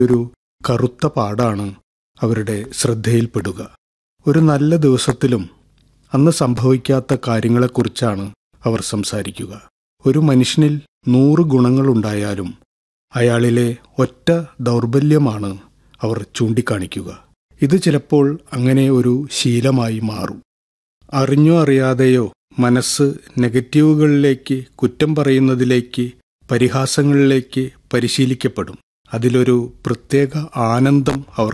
ഒരു കറുത്ത പാടാണ് അവരുടെ ശ്രദ്ധയിൽപ്പെടുക ഒരു നല്ല ദിവസത്തിലും അന്ന് സംഭവിക്കാത്ത കാര്യങ്ങളെക്കുറിച്ചാണ് അവർ സംസാരിക്കുക ഒരു മനുഷ്യനിൽ നൂറ് ഗുണങ്ങളുണ്ടായാലും അയാളിലെ ഒറ്റ ദൗർബല്യമാണ് അവർ ചൂണ്ടിക്കാണിക്കുക ഇത് ചിലപ്പോൾ അങ്ങനെ ഒരു ശീലമായി മാറും അറിഞ്ഞോ അറിയാതെയോ മനസ്സ് നെഗറ്റീവുകളിലേക്ക് കുറ്റം പറയുന്നതിലേക്ക് പരിഹാസങ്ങളിലേക്ക് പരിശീലിക്കപ്പെടും അതിലൊരു പ്രത്യേക ആനന്ദം അവർ